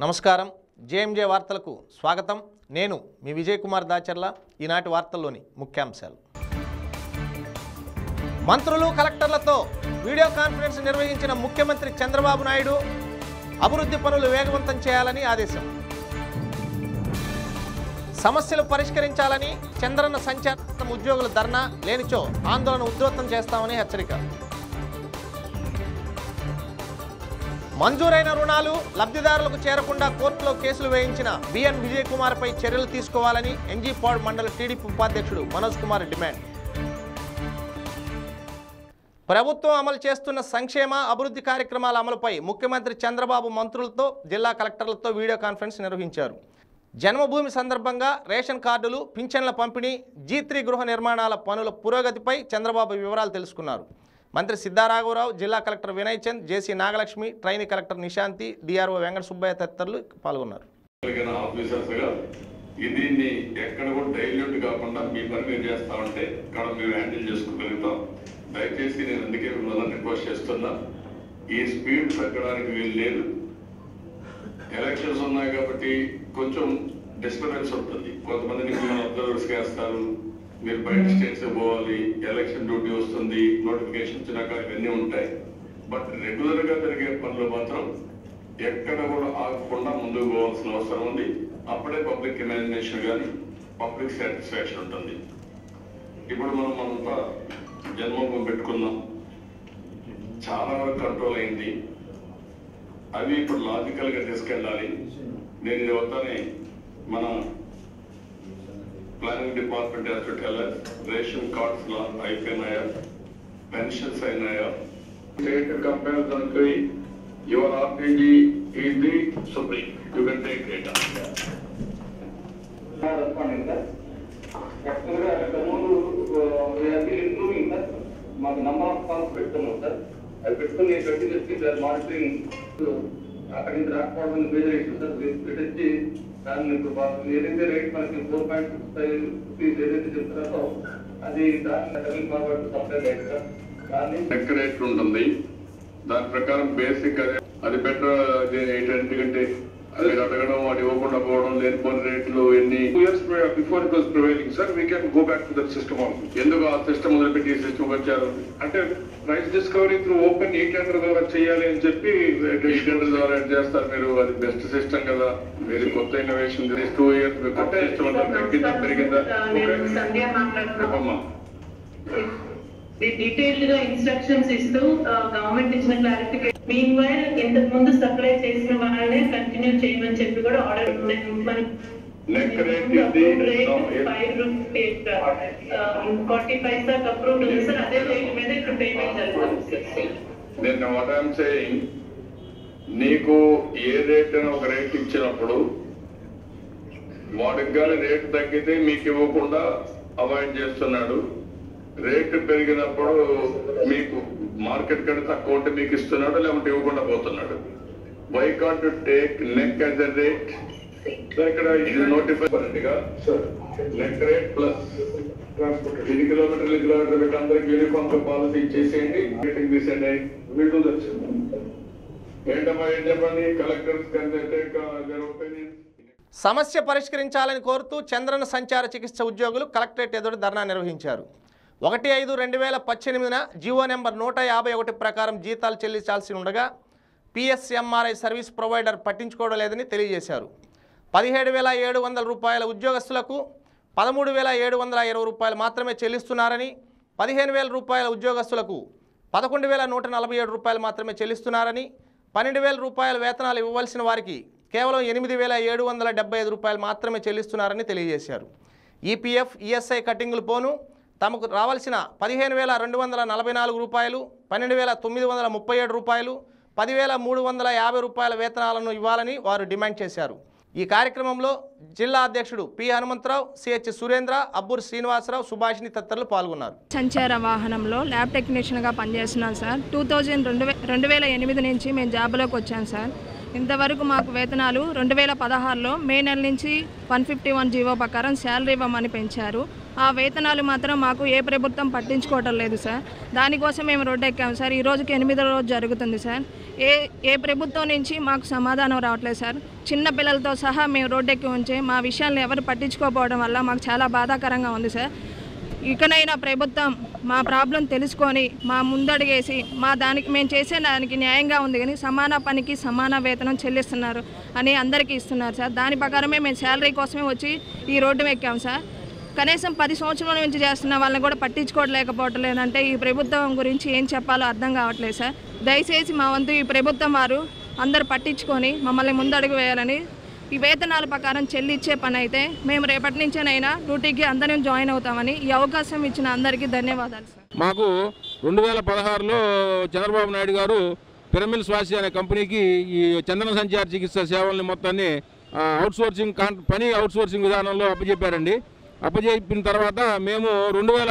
నమస్కారం జేఎంజే వార్తలకు స్వాగతం నేను మీ విజయ్ కుమార్ దాచర్ల ఈనాటి వార్తల్లోని ముఖ్యాంశాలు మంత్రులు కలెక్టర్లతో వీడియో కాన్ఫరెన్స్ నిర్వహించిన ముఖ్యమంత్రి చంద్రబాబు నాయుడు అభివృద్ధి పనులు వేగవంతం చేయాలని ఆదేశం సమస్యలు పరిష్కరించాలని చంద్రన్న సంచారం ఉద్యోగుల ధర్నా లేనిచో ఆందోళన ఉధృతం చేస్తామని హెచ్చరిక మంజూరైన రుణాలు లబ్ధిదారులకు చేరకుండా కోర్టులో కేసులు వేయించిన బిఎన్ విజయ్ కుమార్పై చర్యలు తీసుకోవాలని ఎన్జీ పాడ్ మండల టీడీపీ ఉపాధ్యక్షుడు మనోజ్ కుమార్ డిమాండ్ ప్రభుత్వం అమలు చేస్తున్న సంక్షేమ అభివృద్ధి కార్యక్రమాల అమలుపై ముఖ్యమంత్రి చంద్రబాబు మంత్రులతో జిల్లా కలెక్టర్లతో వీడియో కాన్ఫరెన్స్ నిర్వహించారు జన్మభూమి సందర్భంగా రేషన్ కార్డులు పింఛన్ల పంపిణీ జీ త్రీ గృహ నిర్మాణాల పనుల పురోగతిపై చంద్రబాబు వివరాలు తెలుసుకున్నారు మంత్రి సిద్ధారాఘవరావు జిల్లా collector Vinay Chand JC Nagalakshmi trainee collector Nishanthi DRO Venkata Subbaiah తదితరులు పాల్గొన్నారు కలిగిన ఆఫీసర్స్ గా దీన్ని ఎక్కడ కూడా డైల్యూట్ కాకుండా మీ పని మీరు చేస్తా ఉంటే ఇక్కడ మేము హ్యాండిల్ చేసుకోగలుగుతాం దయచేసి నేను అందుకే మిమ్మల్ని రిక్వెస్ట్ చేస్తున్నా ఈ స్పీడ్ తగ్గడానికి వీలు లేదు ఎలక్షన్స్ ఉన్నాయి కాబట్టి కొంచెం డిస్టర్బెన్స్ ఉంటుంది కొంతమందిని మిమ్మల్ని అబ్జర్వర్స్ వేస్తారు మీరు బయట స్టేట్స్ పోవాలి ఎలక్షన్ డ్యూటీ వస్తుంది నోటిఫికేషన్ వచ్చినాక ఇవన్నీ ఉంటాయి బట్ రెగ్యులర్ గా జరిగే పనులు మాత్రం ఎక్కడ కూడా ఆగకుండా ముందుకు పోవాల్సిన అవసరం ఉంది అప్పుడే పబ్లిక్ ఇమాజినేషన్ కానీ పబ్లిక్ సాటిస్ఫాక్షన్ ఉంటుంది ఇప్పుడు మనం మనంతా జన్మభూమి పెట్టుకున్నాం చాలా వరకు కంట్రోల్ అయింది అవి ఇప్పుడు లాజికల్ గా తీసుకెళ్ళాలి నేను ఇది వద్దనే మన planning department hospital ration cards లా అయిపోయినాయా పెన్షన్స్ అయినాయా స్టేట్ కంపారిజన్ కి your RTG is the supreme you can take data responding sir యాక్చువల్గా ఇంతకుముందు ఇంప్రూవింగ్ సార్ మాకు నంబర్ ఆఫ్ కాల్స్ పెడుతున్నాం సార్ అది పెట్టుకుని కంటిన్యూస్లీ సార్ మానిటరింగ్ అక్కడి నుంచి రాకపోవడం మేజర్ ఇష్యూ సార్ పెట్టించి దాన్ని ఇప్పుడు మాకు ఏదైతే రేట్ మనకి four point six five rupees ఏదైతే చెప్తున్నారో అది దాన్ని seven forward supply rate sir దాన్ని లెక్క రేట్ ఉంటుంది దాని ప్రకారం బేసిక్ అదే అది బెటర్ ఎందుకంటే అది అడగడం వాడు ఇవ్వకుండా పోవడం లేనిపోని రేట్లు ఎన్ని Two years prior- before it was prevailing, sir, we can go back to that system also. ఎందుకు ఆ సిస్టమ్ మొదలుపెట్టి ఈ సిస్టమ్ వచ్చారు అంటే ప్రైస్ డిస్కవరీ త్రూ ఓపెన్ ఈ టెండర్ ద్వారా చేయాలి అని చెప్పి డిజిటల్ ద్వారా ఏం చేస్తారు మీరు అది బెస్ట్ సిస్టమ్ కదా మీరు కొత్త ఇన్నోవేషన్ టూ ఇయర్స్ కొత్త అంటే సిస్టమ్ అంతా తగ్గిందా పెరిగిందా నేను సంధ్య మాట్లాడుతున్నాను చెప్పమ్మా డీటెయిల్డ్ గా ఇన్స్ట్రక్షన్స్ ఇస్తూ గవర్నమెంట్ ఇచ్చిన క్లారిఫికేషన్ మీన్ వైల్ ఇంతకు ముందు సప్లై చేసిన వాళ్ళనే కంటిన్యూ చేయమని చెప్పి కూడా ఆర్డర్ నెక్ రేట్ ఇది five rupees forty paisa approved ఉంది సార్ అదే రేట్ మీద ఇప్పుడు పేమెంట్ జరుగుతుంది నేను వాట్ ఐఎమ్ సేయింగ్ నీకు ఏ రేట్ అని ఒక రేట్ ఇచ్చినప్పుడు వాడికి కానీ రేటు తగ్గితే మీకు ఇవ్వకుండా అవాయిడ్ చేస్తున్నాడు రేటు పెరిగినప్పుడు మీకు మార్కెట్ కంటే తక్కువ ఉంటే మీకు ఇస్తున్నాడు లేకుంటే ఇవ్వకుండా పోతున్నాడు why can't to take NECC as a rate ఇక్కడ ఇది నోటిఫై గా నెక్ రేట్ ప్లస్ ఇది కిలోమీటర్లు కిలోమీటర్లకు అందరికి యూనిఫామ్ పాలసీ ఇచ్చేసేయండి మీటింగ్ తీసేయండి వీళ్ళు ఏంటమ్మా ఏం చెప్పండి collectors can take their opinion సమస్య పరిష్కరించాలని కోరుతూ చంద్రన సంచార చికిత్స ఉద్యోగులు కలెక్టరేట్ ఎదుట ధర్నా నిర్వహించారు ఒకటి ఐదు రెండు వేల పద్దెనిమిదిన జీవో నెంబర్ నూట యాభై ఒకటి ప్రకారం జీతాలు చెల్లించాల్సి ఉండగా పిఎస్ఎంఆర్ఐ సర్వీస్ ప్రొవైడర్ పట్టించుకోవడం లేదని తెలియజేశారు పదిహేడు వేల ఏడు వందల రూపాయల ఉద్యోగస్తులకు పదమూడు వేల ఏడు వందల ఇరవై రూపాయలు మాత్రమే చెల్లిస్తున్నారని పదిహేను వేల రూపాయల ఉద్యోగస్తులకు పదకొండు వేల నూట నలభై ఏడు రూపాయలు మాత్రమే చెల్లిస్తున్నారని పన్నెండు వేల రూపాయల వేతనాలు ఇవ్వవలసిన వారికి కేవలం ఎనిమిది వేల ఏడు వందల డెబ్బై ఐదు రూపాయలు మాత్రమే చెల్లిస్తున్నారని తెలియజేశారు ఈపీఎఫ్ ఈఎస్ఐ కటింగులు పోను తమకు రావాల్సిన పదిహేను వేల రెండు వందల నలభై నాలుగు రూపాయలు పన్నెండు వేల తొమ్మిది వందల ముప్పై ఏడు రూపాయలు పదివేల మూడు వందల యాభై రూపాయల వేతనాలను ఇవ్వాలని వారు డిమాండ్ చేశారు ఈ కార్యక్రమంలో జిల్లా అధ్యక్షుడు పి హనుమంతరావు సిహెచ్ సురేంద్ర అబ్బూరు శ్రీనివాసరావు సుభాషిణి తదితరులు పాల్గొన్నారు సంచార వాహనంలో ల్యాబ్ టెక్నీషియన్గా పనిచేస్తున్నాను సార్ టూ థౌజండ్ రెండు వే రెండు వేల ఎనిమిది నుంచి మేము జాబ్లోకి వచ్చాను సార్ ఇంతవరకు మాకు వేతనాలు రెండు వేల పదహారులో మే నెల నుంచి వన్ ఫిఫ్టీ వన్ జీవో ప్రకారం శాలరీ ఇవ్వమని పెంచారు ఆ వేతనాలు మాత్రం మాకు ఏ ప్రభుత్వం పట్టించుకోవటం లేదు సార్ దానికోసం మేము రోడ్డు ఎక్కాము సార్ ఈ రోజుకి ఎనిమిదో రోజు జరుగుతుంది సార్ ఏ ఏ ప్రభుత్వం నుంచి మాకు సమాధానం రావట్లేదు సార్ చిన్న పిల్లలతో సహా మేము రోడ్డు ఎక్కి ఉంచి మా విషయాలను ఎవరు పట్టించుకోకపోవడం వల్ల మాకు చాలా బాధాకరంగా ఉంది సార్ ఇకనైనా ప్రభుత్వం మా ప్రాబ్లం తెలుసుకొని మా ముందడుగేసి మా దానికి మేము చేసే దానికి న్యాయంగా ఉంది కానీ సమాన పనికి సమాన వేతనం చెల్లిస్తున్నారు అని అందరికీ ఇస్తున్నారు సార్ దాని ప్రకారమే మేము శాలరీ కోసమే వచ్చి ఈ రోడ్డు ఎక్కాం సార్ కనీసం పది సంవత్సరాల నుంచి చేస్తున్న వాళ్ళని కూడా పట్టించుకోవట్లేకపోవటం లేదంటే ఈ ప్రభుత్వం గురించి ఏం చెప్పాలో అర్థం కావట్లేదు సార్ దయచేసి మా వంతు ఈ ప్రభుత్వం వారు అందరు పట్టించుకొని మమ్మల్ని ముందడుగు వేయాలని ఈ వేతనాల ప్రకారం చెల్లిచ్చే పని అయితే మేము రేపటి నుంచేనైనా డ్యూటీకి అందరం జాయిన్ అవుతామని ఈ అవకాశం ఇచ్చిన అందరికీ ధన్యవాదాలు సార్ మాకు రెండు వేల పదహారులో చంద్రబాబు నాయుడు గారు పిరమిల్ స్వాసి అనే కంపెనీకి ఈ చందన సంచార చికిత్స సేవల్ని మొత్తాన్ని అవుట్ సోర్సింగ్ కాన్ పని అవుట్ సోర్సింగ్ విధానంలో అప్పచెప్పారండి అప్పచెప్పిన తర్వాత మేము రెండు వేల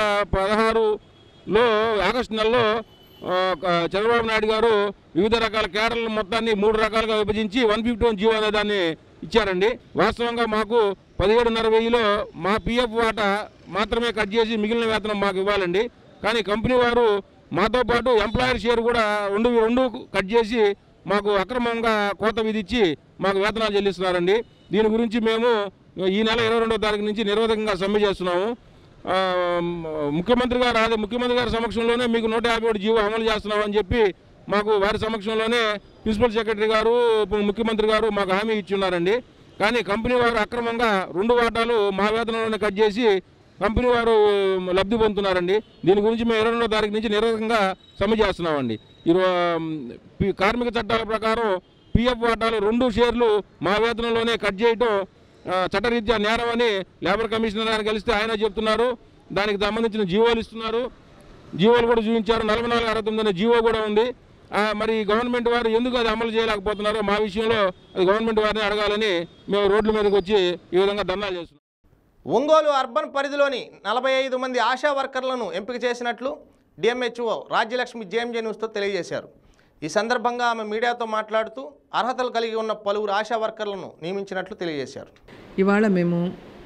పదహారులో ఆగస్టు నెలలో ఆ, క- చంద్రబాబు నాయుడు గారు వివిధ రకాల కేడర్ల మొత్తాన్ని మూడు రకాలుగా విభజించి వన్ ఫిఫ్టీ వన్ జీవో అనే దాన్ని ఇచ్చారండి వాస్తవంగా మాకు పదిహేడున్నర వెయ్యిలో మా పిఎఫ్ వాటా మాత్రమే కట్ చేసి మిగిలిన వేతనం మాకు ఇవ్వాలండి కానీ కంపెనీ వారు మాతో పాటు ఎంప్లాయర్ షేర్ కూడా రెండు రెండు కట్ చేసి మాకు అక్రమంగా కోత విధించి మాకు వేతనాలు చెల్లిస్తున్నారండి దీని గురించి మేము ఈ నెల ఇరవై రెండో తారీఖు నుంచి నిరోధకంగా సమ్మె చేస్తున్నాము ఆ, ముఖ్యమంత్రి గారు అదే ముఖ్యమంత్రి గారి సమక్షంలోనే మీకు నూట యాభై ఒకటి జీవో అమలు చేస్తున్నామని చెప్పి మాకు వారి సమక్షంలోనే ప్రిన్సిపల్ సెక్రటరీ గారు ముఖ్యమంత్రి గారు మాకు హామీ ఇచ్చి ఉన్నారండి కానీ కంపెనీ వారు అక్రమంగా రెండు వాటాలు మా వేతనంలోనే కట్ చేసి కంపెనీ వారు లబ్ధి పొందుతున్నారండి దీని గురించి మేము ఇరవై రెండో తారీఖు నుంచి నిరోధకంగా సమ్మె చేస్తున్నామండి ఈరో పి- కార్మిక చట్టాల ప్రకారం పిఎఫ్ వాటాలు రెండు షేర్లు మా వేతనంలోనే కట్ చేయటం ఆ, చట్టరీత్యా నేరం అని లేబర్ కమిషనర్ గారిని కలిస్తే ఆయన చెప్తున్నారు దానికి సంబంధించిన జీవోలు ఇస్తున్నారు జీవోలు కూడా చూపించారు నలభై నాలుగు అరవై తొమ్మిది అనే జీవో కూడా ఉంది ఆ, మరి గవర్నమెంట్ వారు ఎందుకు అది అమలు చేయలేకపోతున్నారో మా విషయంలో అది గవర్నమెంట్ వారిని అడగాలని మేము రోడ్ల మీదకి వచ్చి ఈ విధంగా ధర్నాలు చేస్తున్నాం ఒంగోలు అర్బన్ పరిధిలోని నలభై ఐదు మంది ఆశా వర్కర్లను ఎంపిక చేసినట్లు డిఎంహెచ్ఓ రాజ్యలక్ష్మి జేఎంజే న్యూస్తో తెలియజేశారు ఈ సందర్భంగా ఆమె మీడియాతో మాట్లాడుతూ అర్హతలు కలిగి ఉన్న పలువురు ఆశా వర్కర్లను నియమించినట్లు తెలియజేశారు ఇవాళ మేము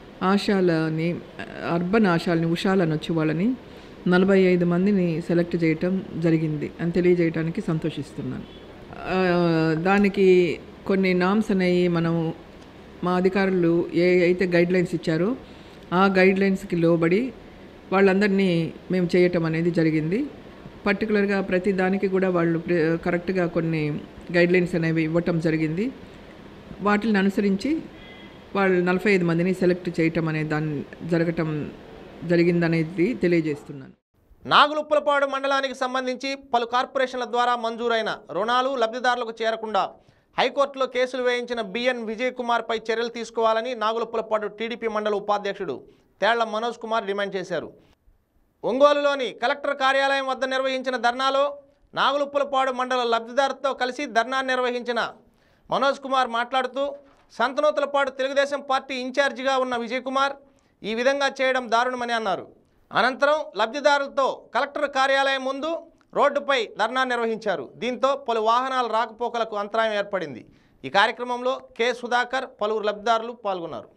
ఆశాలని అర్బన్ ఆశాలని ఉషాలని వచ్చి వాళ్ళని నలభై ఐదు మందిని సెలెక్ట్ చేయటం జరిగింది అని తెలియజేయడానికి సంతోషిస్తున్నాను ఆ, దానికి కొన్ని నామ్స్ అనేవి మనం మా అధికారులు ఏ అయితే గైడ్లైన్స్ ఇచ్చారో ఆ గైడ్లైన్స్కి లోబడి వాళ్ళందరినీ మేము చేయటం అనేది జరిగింది పర్టికులర్గా ప్రతి దానికి కూడా వాళ్ళు ప్ర- కరెక్ట్గా కొన్ని గైడ్లైన్స్ అనేవి ఇవ్వటం జరిగింది వాటిని అనుసరించి వాళ్ళు నలభై ఐదు మందిని సెలెక్ట్ చేయటం అనే దాన్ని జరగటం జరిగిందనేది తెలియజేస్తున్నాను నాగులుప్పలపాడు మండలానికి సంబంధించి పలు కార్పొరేషన్ల ద్వారా మంజూరైన రుణాలు లబ్ధిదారులకు చేరకుండా హైకోర్టులో కేసులు వేయించిన బిఎన్ విజయ్ కుమార్పై చర్యలు తీసుకోవాలని నాగులుప్పలపాడు టీడీపీ మండల ఉపాధ్యక్షుడు తేళ్ల మనోజ్ కుమార్ డిమాండ్ చేశారు ఒంగోలులోని కలెక్టర్ కార్యాలయం వద్ద నిర్వహించిన ధర్నాలో నాగులుప్పలపాడు మండల లబ్ధిదారుతో కలిసి ధర్నా నిర్వహించిన మనోజ్ కుమార్ మాట్లాడుతూ సంతనూతలపాడు తెలుగుదేశం పార్టీ ఇన్ఛార్జిగా ఉన్న విజయ్ కుమార్ ఈ విధంగా చేయడం దారుణమని అన్నారు అనంతరం లబ్ధిదారులతో కలెక్టర్ కార్యాలయం ముందు రోడ్డుపై ధర్నా నిర్వహించారు దీంతో పలు వాహనాల రాకపోకలకు అంతరాయం ఏర్పడింది ఈ కార్యక్రమంలో కె సుధాకర్ పలువురు లబ్ధిదారులు పాల్గొన్నారు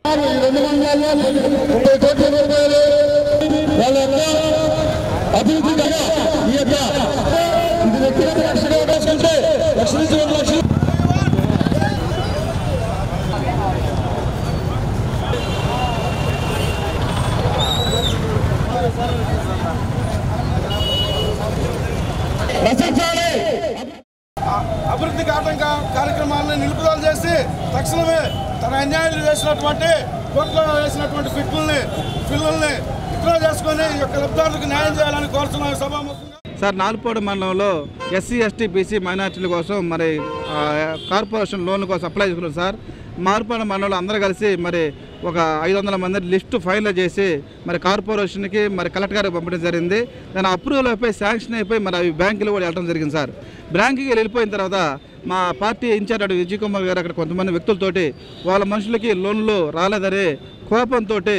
అభివృద్ధి ఆటంక కార్యక్రమాలను నిలుపుదల చేసి తక్షణమే తన అన్యాయాలు చేసినటువంటి కోర్టులో వేసినటువంటి ఫిట్లని పిల్లల్ని విత్డ్రా చేసుకొని ఈ యొక్క లబ్ధారులకు న్యాయం చేయాలని కోరుతున్నాను సభాముఖంగా సార్ నాలుపాడు మండలంలో ఎస్సీ ఎస్టీ బీసీ మైనార్టీల కోసం మరి ఆ, కార్పొరేషన్ లోన్ల కోసం అప్లై చేసుకున్నారు సార్ మార్పాడు మండలంలో అందరూ కలిసి మరి ఒక ఐదు వందల మంది లిస్టు ఫైల్ చేసి మరి కార్పొరేషన్కి మరి కలెక్టర్ గారికి పంపడం జరిగింది దాని అప్రూవల్ అయిపోయి శాంక్షన్ అయిపోయి మరి అవి బ్యాంకులు కూడా వెళ్ళడం జరిగింది సార్ బ్యాంకుకి వెళ్ళిపోయిన తర్వాత మా పార్టీ ఇన్ఛార్జ్ అటు విజయ్ కుమార్ గారు అక్కడ కొంతమంది వ్యక్తులతోటి వాళ్ళ మనుషులకి లోన్లు రాలేదని కోపంతో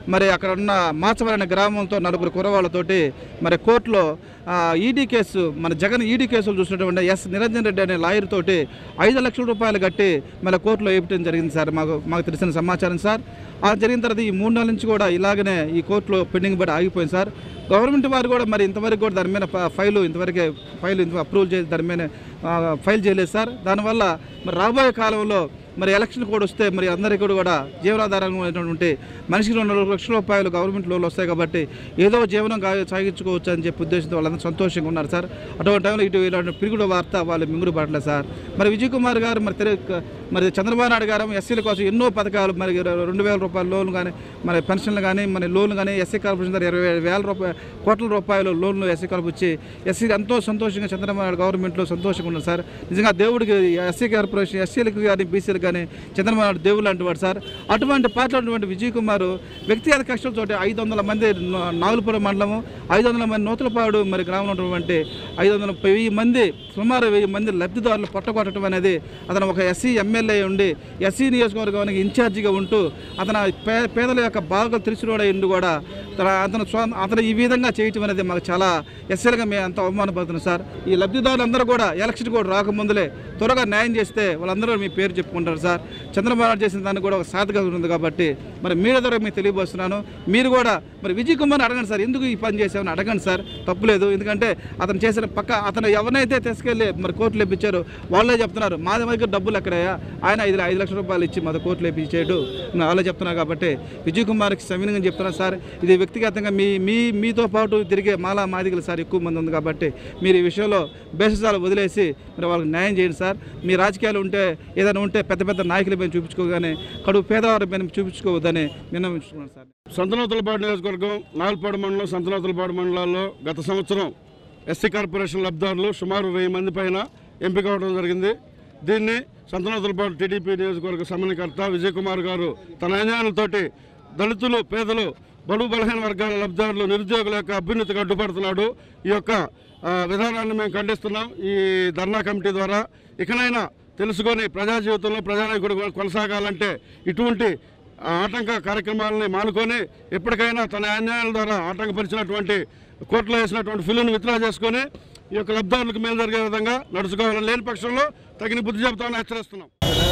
మరి అక్కడ ఉన్న మాచవరైన గ్రామంతో నలుగురు కురవాళ్ళతోటి మరి కోర్టులో ఈడీ కేసు మన జగన్ ఈడీ కేసులు చూసినటువంటి ఎస్ నిరంజన్ రెడ్డి అనే లాయర్ తోటి ఐదు లక్షల రూపాయలు కట్టి మన కోర్టులో వేయటం జరిగింది సార్ మాకు మాకు తెలిసిన సమాచారం సార్ ఆ జరిగిన తర్వాత ఈ మూడు నెలల నుంచి కూడా ఇలాగనే ఈ కోర్టులో పెండింగ్ పడి ఆగిపోయింది సార్ గవర్నమెంట్ వారు కూడా మరి ఇంతవరకు కూడా దాని మీద ఫ- ఫైలు ఇంతవరకే ఫైల్ ఇంత అప్రూవల్ చేసి దాని మీద ఆ, ఫైల్ చేయలేదు సార్ దానివల్ల మరి రాబోయే కాలంలో మరి ఎలక్షన్ కూడా వస్తే మరి అందరికీ కూడా కూడా జీవనాధారంగా ఉన్నటువంటి మనిషికి రెండు లక్షల రూపాయలు గవర్నమెంట్ లోన్లు వస్తాయి కాబట్టి ఏదో జీవనం గా- సాగించుకోవచ్చు అని చెప్పి ఉద్దేశంతో వాళ్ళందరూ సంతోషంగా ఉన్నారు సార్ అటువంటి టైంలో ఇటు ఇలాంటి పిరుగుడు వార్త వాళ్ళు మింగుడు పడలేదు సార్ మరి విజయ్ కుమార్ గారు మరి తెలు మరి చంద్రబాబు నాయుడు గారు ఎస్సీల కోసం ఎన్నో పథకాలు మరి రెండు వేల రూపాయల లోన్లు కానీ మరి పెన్షన్లు కానీ మరి లోన్లు కానీ ఎస్సీ కార్పొరేషన్ ద్వారా ఇరవై వేల రూపాయల కోట్ల రూపాయలు లోన్లు ఎస్సీ కార్పొరేషన్ ఇచ్చి ఎస్సీ ఎంతో సంతోషంగా చంద్రబాబు నాయుడు గవర్నమెంట్లో సంతోషంగా ఉన్నారు సార్ నిజంగా దేవుడికి ఎస్సీ కార్పొరేషన్ ఎస్సీలకు కానీ బీసీలకు కానీ చంద్రబాబు నాయుడు దేవుడు లాంటి వాడు సార్ అటువంటి పార్టీలో ఉన్నటువంటి విజయ్ కుమార్ వ్యక్తిగత కష్టాలతోటి ఐదు వందల మంది నా- నాగులపురం మండలము ఐదు వందల మంది నూతలపాడు మరి గ్రామంలో ఉన్నటువంటి ఐదు వందల వెయ్యి మంది సుమారు వెయ్యి మంది లబ్ధిదారులు పొట్టగొట్టడం అనేది అతను ఒక ఎస్సీ ఎమ్మెల్యే ఉండి ఎస్సీ నియోజకవర్గానికి ఇన్ఛార్జిగా ఉంటూ అతను పే పేదల యొక్క బాగా తెలిసినోడై ఉండి కూడా తన అతను స్వ అతను ఈ విధంగా చేయటం అనేది మాకు చాలా ఎస్సీలుగా మేము అంత అవమానపడుతున్నాం సార్ ఈ లబ్ధిదారులందరూ కూడా ఎలక్షన్ కూడా రాకముందులే త్వరగా న్యాయం చేస్తే వాళ్ళందరూ మీ పేరు చెప్పుకుంటారు సార్ చంద్రబాబు నాయుడు చేసిన దానికి కూడా ఒక సాధక ఉంది కాబట్టి మరి మీరు ద్వారా మీకు తెలియబోస్తున్నాను మీరు కూడా మరి విజయ్ కుమార్ని అడగండి సార్ ఎందుకు ఈ పని చేసామని అడగండి సార్ తప్పులేదు ఎందుకంటే అతను చేసిన పక్క అతను ఎవరినైతే తీసుకెళ్ళి మరి కోర్టులో ఇప్పించారో వాళ్ళే చెప్తున్నారు మా దగ్గర డబ్బులు ఎక్కడయ్యా ఆయన ఐదు ఐదు లక్షల రూపాయలు ఇచ్చి మాది కోర్టులో ఇప్పించాడు వాళ్ళే చెప్తున్నారు కాబట్టి విజయ్ కుమార్కి సవినంగా చెప్తున్నాను సార్ ఇది వ్యక్తిగతంగా మీ మీ మీతో పాటు తిరిగే మాలా మాదిగలు సార్ ఎక్కువ మంది ఉంది కాబట్టి మీరు ఈ విషయంలో బేససాలు వదిలేసి మరి వాళ్ళకి న్యాయం చేయండి సార్ మీ రాజకీయాలు ఉంటే ఏదైనా ఉంటే పెద్ద పెద్ద నాయకుల పైన చూపించుకోగానే కడుపు పేదవారి పైన చూపించుకోవద్దని విన్నవించుకున్నాను సార్ సంతనోతులపాడు నియోజకవర్గం నాలుపాడు మండలం సంతనోతులపాడు మండలాల్లో గత సంవత్సరం ఎస్సీ కార్పొరేషన్ లబ్ధిదారులు సుమారు వెయ్యి మంది పైన ఎంపిక అవడం జరిగింది దీన్ని సంతనోతులపాడు టీడీపీ నియోజకవర్గ సమన్వయకర్త విజయ్ కుమార్ గారు తన అన్యాయాలతోటి దళితులు పేదలు బడుగు బలహీన వర్గాల లబ్ధిదారులు నిరుద్యోగుల యొక్క అభ్యున్నతికి అడ్డుపడుతున్నాడు ఈ యొక్క ఆ, విధానాన్ని మేము ఖండిస్తున్నాం ఈ ధర్నా కమిటీ ద్వారా ఇకనైనా తెలుసుకొని ప్రజా జీవితంలో ప్రజానాయకుడు కొనసాగాలంటే ఇటువంటి ఆ, ఆటంక కార్యక్రమాలని మానుకొని ఎప్పటికైనా తన అన్యాయాల ద్వారా ఆటంకపరిచినటువంటి కోర్టులో వేసినటువంటి ఫిల్లును విత్డ్రా చేసుకొని ఈ యొక్క లబ్ధారులకు మేలు జరిగే విధంగా నడుచుకోవాలని లేని పక్షంలో తగిన బుద్ధి చెబుతామని హెచ్చరిస్తున్నాం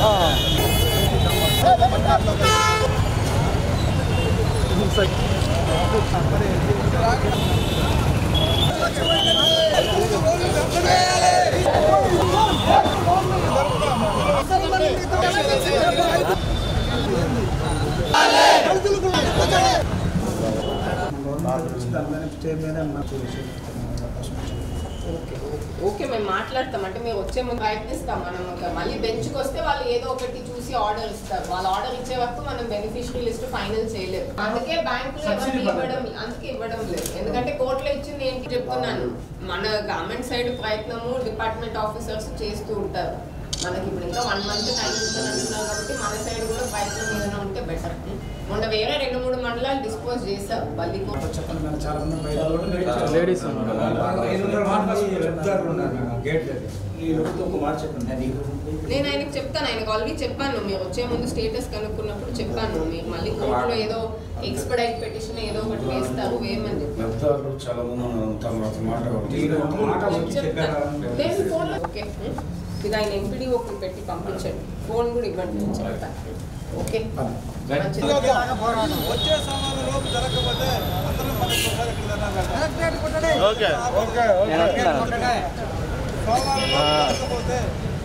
ఓకే మేము మాట్లాడతాం అంటే మేము వచ్చే ముందు ప్రయత్నిస్తాం మనం ఒక మళ్ళీ బెంచ్కి వస్తే వాళ్ళు ఏదో ఒకటి చూసి ఆర్డర్ ఇస్తారు వాళ్ళు ఆర్డర్ ఇచ్చే వరకు మనం బెనిఫిషరీ లిస్ట్ ఫైనల్ చేయలేదు అందుకే బ్యాంకులో ఎవరికి ఇవ్వడం అందుకే ఇవ్వడం లేదు ఎందుకంటే కోర్టులో ఇచ్చింది ఏంటి చెప్తున్నాను మన గవర్నమెంట్ సైడ్ ప్రయత్నము డిపార్ట్మెంట్ ఆఫీసర్స్ చేస్తూ ఉంటారు మనకి ఇప్పుడు ఇంకా వన్ మంత్ టైం ఉందని అంటున్నారు కాబట్టి మన సైడ్ కూడా ప్రయత్నం ఏదైనా ఉంటే బెటర్ మొన్న వేరే రెండు మూడు మండలాలు డిస్పోజ్ చేశారు బల్లి లేడీస్ నేను ఆయనకు చెప్తాను ఆయనకు ఆల్రెడీ చెప్పాను మీరు వచ్చే ముందు స్టేటస్ కనుక్కున్నప్పుడు చెప్పాను మీరు మళ్ళీ కోర్టులో ఏదో ఎక్స్పడైట్ పెటిషన్ ఏదో ఒకటి వేస్తారు వేయమని చెప్పాను చాలా మంది తమ మాట చెప్తాను నేను ఫోన్లో ఓకే ఇది ఆయన ఎంపీడీ ఒకటి పెట్టి పంపించండి ఫోన్ కూడా ఇవ్వండి నేను చెప్తాను ఓకే మంచిది వచ్చే సమాధానం లోపు జరగకపోతే అందరం మనకి ఒకసారి ఇక్కడ ధర్నా పెడతాం. ఓకే. ఓకే ఓకే సోమవారం లోపు జరగకపోతే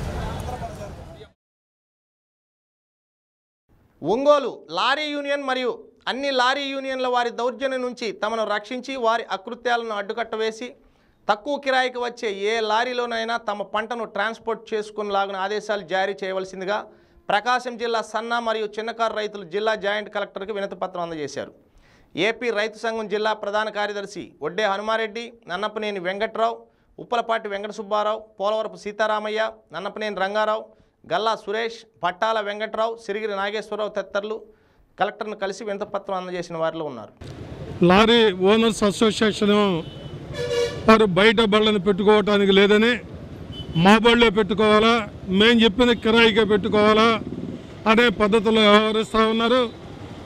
ఒంగోలు లారీ యూనియన్ మరియు అన్ని లారీ యూనియన్ల వారి దౌర్జన్యం నుంచి తమను రక్షించి వారి అకృత్యాలను అడ్డుకట్ట వేసి తక్కువ కిరాయికి వచ్చే ఏ లారీలోనైనా తమ పంటను ట్రాన్స్పోర్ట్ చేసుకునేలాగున ఆదేశాలు జారీ చేయవలసిందిగా ప్రకాశం జిల్లా సన్న మరియు చిన్నకారు రైతులు జిల్లా జాయింట్ కలెక్టర్కి వినతిపత్రం అందజేశారు ఏపీ రైతు సంఘం జిల్లా ప్రధాన కార్యదర్శి ఒడ్డే హనుమారెడ్డి నన్నపనేని వెంకట్రావు ఉప్పలపాటి వెంకట సుబ్బారావు పోలవరపు సీతారామయ్య నన్నపనేని రంగారావు గల్లా సురేష్ పట్టాల వెంకట్రావు సిరిగిరి నాగేశ్వరరావు తదితరులు కలెక్టర్ను కలిసి వినతిపత్రం అందజేసిన వారిలో ఉన్నారు లారీ ఓనర్స్ అసోసియేషన్ వారు బయట బళ్ళని పెట్టుకోవటానికి లేదని మా బళ్ళే పెట్టుకోవాలా మేము చెప్పిన కిరాయికే పెట్టుకోవాలా అనే పద్ధతిలో వ్యవహరిస్తూ ఉన్నారు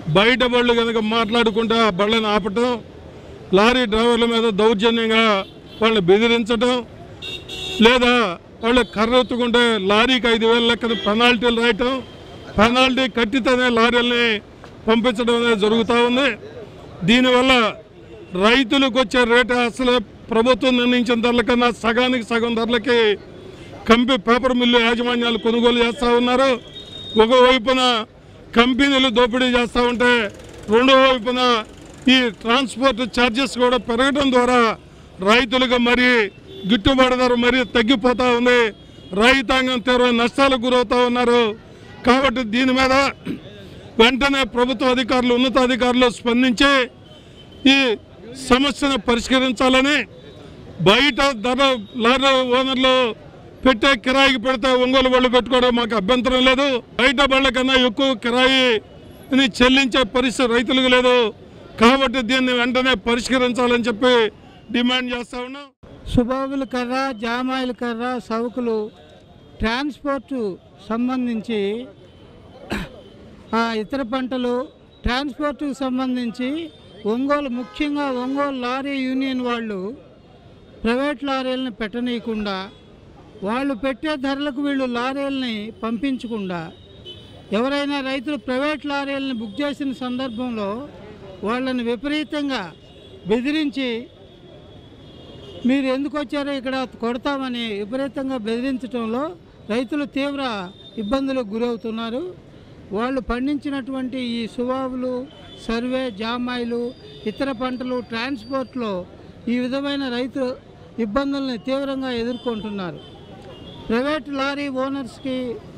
బయట బళ్ళు కనుక మాట్లాడుకుంటే ఆ బళ్ళని ఆపటం లారీ డ్రైవర్ల మీద దౌర్జన్యంగా వాళ్ళని బెదిరించడం లేదా వాళ్ళు కర్ర ఎత్తుకుంటే లారీకి ఐదు వేల లెక్కన పెనాల్టీలు రాయటం పెనాల్టీ కట్టితేనే లారీల్ని పంపించడం అనేది జరుగుతూ ఉంది దీనివల్ల రైతులకు వచ్చే రేటు అసలు ప్రభుత్వం నిర్ణయించిన ధరల కన్నా సగానికి సగం ధరలకి కంపెనీ పేపర్ మిల్లు యాజమాన్యాలు కొనుగోలు చేస్తూ ఉన్నారు ఒకవైపున కంపెనీలు దోపిడీ చేస్తూ ఉంటే రెండో వైపున ఈ ట్రాన్స్పోర్ట్ ఛార్జెస్ కూడా పెరగడం ద్వారా రైతులకు మరి గిట్టుబాటు ధర మరీ తగ్గిపోతూ ఉంది రైతాంగం తీవ్ర నష్టాలకు గురవుతూ ఉన్నారు కాబట్టి దీని మీద వెంటనే ప్రభుత్వ అధికారులు ఉన్నతాధికారులు స్పందించి ఈ సమస్యను పరిష్కరించాలని బయట ధర లారీ ఓనర్లు పెట్టే కిరాయికి పెడితే ఒంగోలు బళ్ళు పెట్టుకోవడం మాకు అభ్యంతరం లేదు బయట బళ్ళ కన్నా ఎక్కువ కిరాయిని చెల్లించే పరిస్థితి రైతులకు లేదు కాబట్టి దీన్ని వెంటనే పరిష్కరించాలని చెప్పి డిమాండ్ చేస్తా ఉన్నాం సుబాబుల కర్ర జామాయిల కర్ర సౌకులు ట్రాన్స్పోర్టు సంబంధించి ఆ, ఇతర పంటలు ట్రాన్స్పోర్ట్కి సంబంధించి ఒంగోలు ముఖ్యంగా ఒంగోలు లారీ యూనియన్ వాళ్ళు ప్రైవేట్ లారీలను పెట్టనీయకుండా వాళ్ళు పెట్టే ధరలకు వీళ్ళు లారీలని పంపించకుండా ఎవరైనా రైతులు ప్రైవేట్ లారీలను బుక్ చేసిన సందర్భంలో వాళ్ళని విపరీతంగా బెదిరించి మీరు ఎందుకు వచ్చారో ఇక్కడ కొడతామని విపరీతంగా బెదిరించడంలో రైతులు తీవ్ర ఇబ్బందులకు గురవుతున్నారు వాళ్ళు పండించినటువంటి ఈ సువాబులు సర్వే జామాయిలు ఇతర పంటలు ట్రాన్స్పోర్ట్లో ఈ విధమైన రైతు ఇబ్బందుల్ని తీవ్రంగా ఎదుర్కొంటున్నారు ప్రైవేట్ లారీ ఓనర్స్కి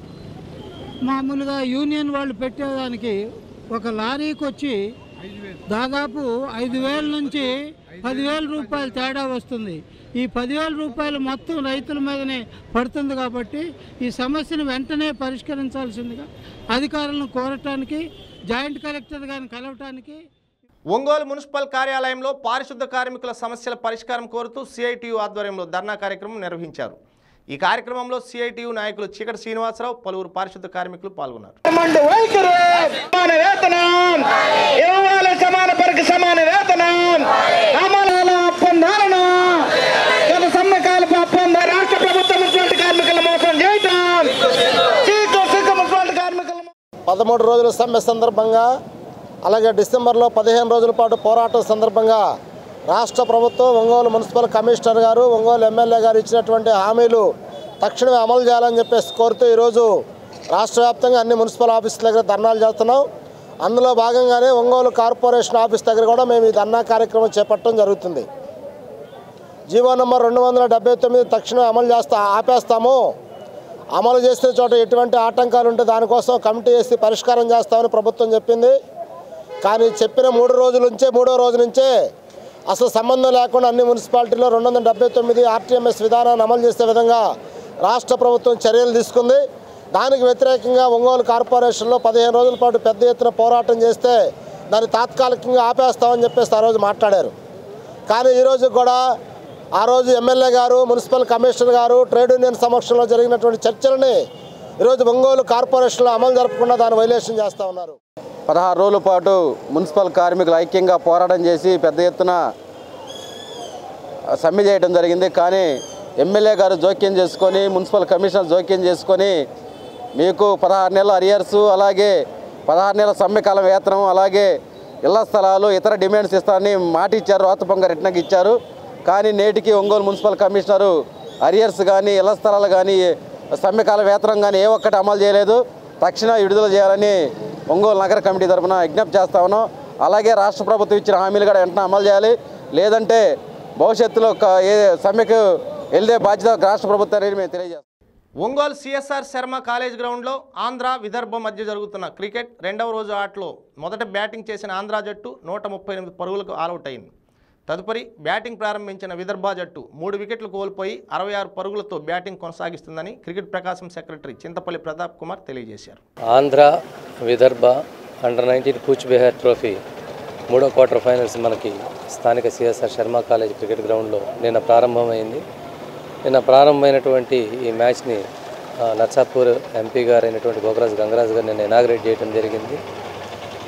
మామూలుగా యూనియన్ వాళ్ళు పెట్టేదానికి ఒక లారీకి వచ్చి దాదాపు ఐదు వేల నుంచి పదివేల రూపాయలు తేడా వస్తుంది ఈ పదివేల రూపాయలు మొత్తం రైతుల మీదనే పడుతుంది కాబట్టి ఈ సమస్యను వెంటనే పరిష్కరించాల్సిందిగా అధికారులను కోరటానికి జాయింట్ కలెక్టర్ గారిని కలవటానికి ఒంగోలు మున్సిపల్ కార్యాలయంలో పారిశుద్ధ కార్మికుల సమస్యల పరిష్కారం కోరుతూ సిఐటియు ఆధ్వర్యంలో ధర్నా కార్యక్రమం నిర్వహించారు ఈ కార్యక్రమంలో సిఐటియు నాయకులు చీకటి శ్రీనివాసరావు పలువురు పారిశుద్ధ కార్మికులు పాల్గొన్నారు మండు వైఖరు సమాన వేతనం ఇవ్వాలి సమాన పరికి సమాన వేతనం అమలాల ఒప్పందాలను గత సమ్మకాలపు ఒప్పంద రాష్ట్ర ప్రభుత్వం మున్సిపాలిటీ కార్మికుల మోసం చేయటం చీకు సిక్కు మున్సిపాలిటీ కార్మికుల పదమూడు రోజుల సమ్మె సందర్భంగా అలాగే డిసెంబర్లో పదిహేను రోజుల పాటు పోరాటం సందర్భంగా రాష్ట్ర ప్రభుత్వం ఒంగోలు మున్సిపల్ కమిషనర్ గారు ఒంగోలు ఎమ్మెల్యే గారు ఇచ్చినటువంటి హామీలు తక్షణమే అమలు చేయాలని చెప్పేసి కోరుతూ ఈరోజు రాష్ట్ర వ్యాప్తంగా అన్ని మున్సిపల్ ఆఫీసుల దగ్గర ధర్నాలు చేస్తున్నాం అందులో భాగంగానే ఒంగోలు కార్పొరేషన్ ఆఫీస్ దగ్గర కూడా మేము ఈ ధర్నా కార్యక్రమం చేపట్టడం జరుగుతుంది జీవో నంబర్ రెండు వందల డెబ్బై తొమ్మిది తక్షణమే అమలు చేస్తా ఆపేస్తాము అమలు చేసిన చోట ఎటువంటి ఆటంకాలు ఉంటే దానికోసం కమిటీ వేసి పరిష్కారం చేస్తామని ప్రభుత్వం చెప్పింది కానీ చెప్పిన మూడు రోజుల నుంచే మూడో రోజు నుంచే అసలు సంబంధం లేకుండా అన్ని మున్సిపాలిటీల్లో రెండు వందల డెబ్బై తొమ్మిది ఆర్టీఎంఎస్ విధానాన్ని అమలు చేసే విధంగా రాష్ట్ర ప్రభుత్వం చర్యలు తీసుకుంది దానికి వ్యతిరేకంగా ఒంగోలు కార్పొరేషన్లో పదిహేను రోజుల పాటు పెద్ద ఎత్తున పోరాటం చేస్తే దాన్ని తాత్కాలికంగా ఆపేస్తామని చెప్పేసి ఆ రోజు మాట్లాడారు కానీ ఈరోజు కూడా ఆ రోజు ఎమ్మెల్యే గారు మున్సిపల్ కమిషనర్ గారు ట్రేడ్ యూనియన్ సమక్షంలో జరిగినటువంటి చర్చలని ఈరోజు ఒంగోలు కార్పొరేషన్లో అమలు జరపకుండా దాన్ని వైలేషన్ చేస్తూ ఉన్నారు పదహారు రోజుల పాటు మున్సిపల్ కార్మికులు ఐక్యంగా పోరాటం చేసి పెద్ద ఎత్తున సమ్మె చేయడం జరిగింది కానీ ఎమ్మెల్యే గారు జోక్యం చేసుకొని మున్సిపల్ కమిషనర్ జోక్యం చేసుకొని మీకు పదహారు నెలల అరియర్స్ అలాగే పదహారు నెలల సమ్మె కాలం వేతనం అలాగే ఇళ్ల స్థలాలు ఇతర డిమాండ్స్ ఇస్తారని మాట ఇచ్చారు రోతపంగా రిటర్న్కి ఇచ్చారు కానీ నేటికి ఒంగోలు మున్సిపల్ కమిషనరు అరియర్స్ కానీ ఇళ్ల స్థలాలు కానీ సమ్మెకాల వేతనం కానీ ఏ ఒక్కటి అమలు చేయలేదు తక్షణ విడుదల చేయాలని ఒంగోలు నగర కమిటీ తరఫున విజ్ఞప్తి చేస్తా ఉన్నాం అలాగే రాష్ట్ర ప్రభుత్వం ఇచ్చిన హామీలు కూడా వెంటనే అమలు చేయాలి లేదంటే భవిష్యత్తులో క- ఏ సమ్మెకు వెళ్ళే బాధ్యత రాష్ట్ర ప్రభుత్వాన్ని మేము తెలియజేస్తాం ఒంగోలు సిఎస్ఆర్ శర్మ కాలేజ్ గ్రౌండ్లో ఆంధ్ర విదర్భ మధ్య జరుగుతున్న క్రికెట్ రెండవ రోజు ఆటలో మొదట బ్యాటింగ్ చేసిన ఆంధ్ర జట్టు నూట ముప్పై ఎనిమిది పరుగులకు ఆల్అవుట్ అయింది తదుపరి బ్యాటింగ్ ప్రారంభించిన విదర్భ జట్టు మూడు వికెట్లు కోల్పోయి అరవై ఆరు పరుగులతో బ్యాటింగ్ కొనసాగిస్తుందని క్రికెట్ ప్రకాశం సెక్రటరీ చింతపల్లి ప్రతాప్ కుమార్ తెలియజేశారు Andhra Vidarbha under nineteen Cooch Behar trophy మూడో క్వార్టర్ ఫైనల్స్ మనకి స్థానిక సిఎస్ఆర్ శర్మ కాలేజ్ క్రికెట్ గ్రౌండ్లో నిన్న ప్రారంభమైంది నిన్న ప్రారంభమైనటువంటి ఈ మ్యాచ్ని ఆ, నర్సాపూర్ ఎంపీ గారు అయినటువంటి గోకరాజు గంగరాజు గారు నిన్న ఇనాగ్రేట్ చేయడం జరిగింది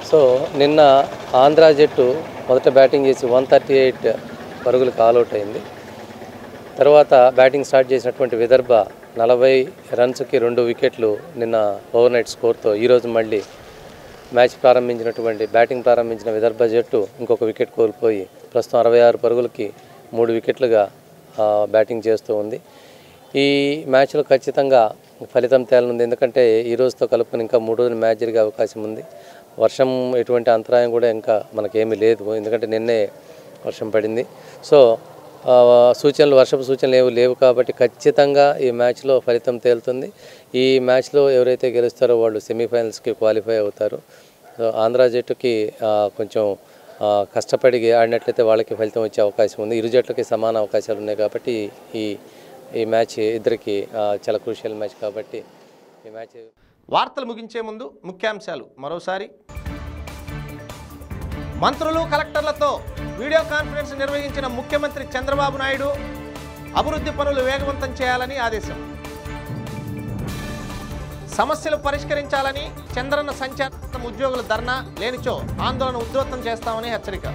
సో నిన్న ఆంధ్ర జట్టు మొదట బ్యాటింగ్ చేసి వన్ థర్టీ ఎయిట్ పరుగులకు ఆల్అవుట్ అయింది తర్వాత బ్యాటింగ్ స్టార్ట్ చేసినటువంటి విదర్భ నలభై రన్స్కి రెండు వికెట్లు నిన్న ఓవర్ నైట్ స్కోర్తో ఈరోజు మళ్ళీ మ్యాచ్ ప్రారంభించినటువంటి బ్యాటింగ్ ప్రారంభించిన విదర్భ జట్టు ఇంకొక వికెట్ కోల్పోయి ప్రస్తుతం అరవై ఆరు పరుగులకి మూడు వికెట్లుగా ఆ, బ్యాటింగ్ చేస్తూ ఉంది ఈ మ్యాచ్లో ఖచ్చితంగా ఫలితం తేలనుంది ఎందుకంటే ఈ రోజుతో కలుపుకొని ఇంకా మూడు రోజులు మ్యాచ్ జరిగే అవకాశం ఉంది వర్షం ఎటువంటి అంతరాయం కూడా ఇంకా మనకేమీ లేదు ఎందుకంటే నిన్నే వర్షం పడింది సో ఆ, సూచనలు వర్షపు సూచనలు ఏవి లేవు కాబట్టి ఖచ్చితంగా ఈ మ్యాచ్లో ఫలితం తేలుతుంది ఈ మ్యాచ్లో ఎవరైతే గెలుస్తారో వాళ్ళు సెమీఫైనల్స్కి క్వాలిఫై అవుతారు సో ఆంధ్ర జట్టుకి ఆ, కొంచెం ఆ, కష్టపడి ఆడినట్లయితే వాళ్ళకి ఫలితం వచ్చే అవకాశం ఉంది ఇరు జట్లకి సమాన అవకాశాలు ఉన్నాయి కాబట్టి ఈ ఈ మ్యాచ్ ఇద్దరికి ఆ, చాలా క్రూషియల్ మ్యాచ్ కాబట్టి ఈ మ్యాచ్ వార్తలు ముగించే ముందు ముఖ్యాంశాలు మరోసారి మంత్రులు కలెక్టర్లతో వీడియో కాన్ఫరెన్స్ నిర్వహించిన ముఖ్యమంత్రి చంద్రబాబు నాయుడు అభివృద్ధి పనులు వేగవంతం చేయాలని ఆదేశం సమస్యలు పరిష్కరించాలని చంద్రన్న సంచారం ఉద్యోగుల ధర్నా లేనిచో ఆందోళన ఉధృతం చేస్తామని హెచ్చరిక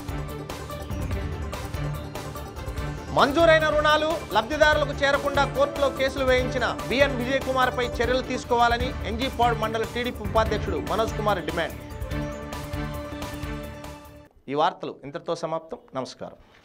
మంజూరైన రుణాలు లబ్ధిదారులకు చేరకుండా కోర్టులో కేసులు వేయించిన బిఎన్ విజయ్ కుమార్పై చర్యలు తీసుకోవాలని ఎన్జీపాడ్ మండల టీడీపీ ఉపాధ్యక్షుడు మనోజ్ కుమార్ డిమాండ్ ఈ వార్తలు ఇంతటితో సమాప్తం నమస్కారం